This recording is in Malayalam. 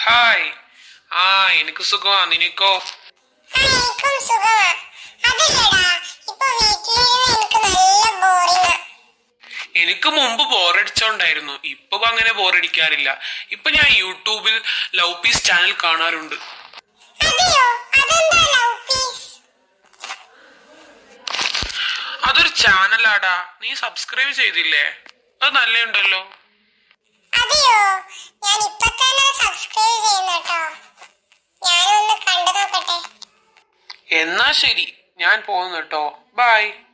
ഹായ് ആ എനിക്ക് സുഖമാ നിനക്കോ ആ എനിക്കും സുഖമാ അതല്ലടാ ഇപ്പൊ വീട്ടിലിരുന്ന് എനിക്ക് നല്ല ബോറിംഗാ എനിക്ക് മുമ്പ് ബോറടിച്ചോണ്ടായിരുന്നു ഇപ്പൊ അങ്ങനെ ബോറടിക്കാറില്ല ഇപ്പൊ ഞാൻ യൂട്യൂബിൽ ലവ് പീസ് ചാനൽ കാണാറുണ്ട് അതെയോ അതെന്താ ലവ് പീസ് അതൊരു ചാനലാടാ നീ സബ്സ്ക്രൈബ് ചെയ്തില്ലേ അത് നല്ലുണ്ടല്ലോ അതെയോ ഞാൻ ഇപ്പൊ തന്നെ സബ്സ്ക്രൈബ് ചെയ്യുന്നട്ടോ ഞാനൊന്ന് കണ്ടു നോക്കട്ടെ എന്നാ ശരി ഞാൻ പോകുന്നു കേട്ടോ ബൈ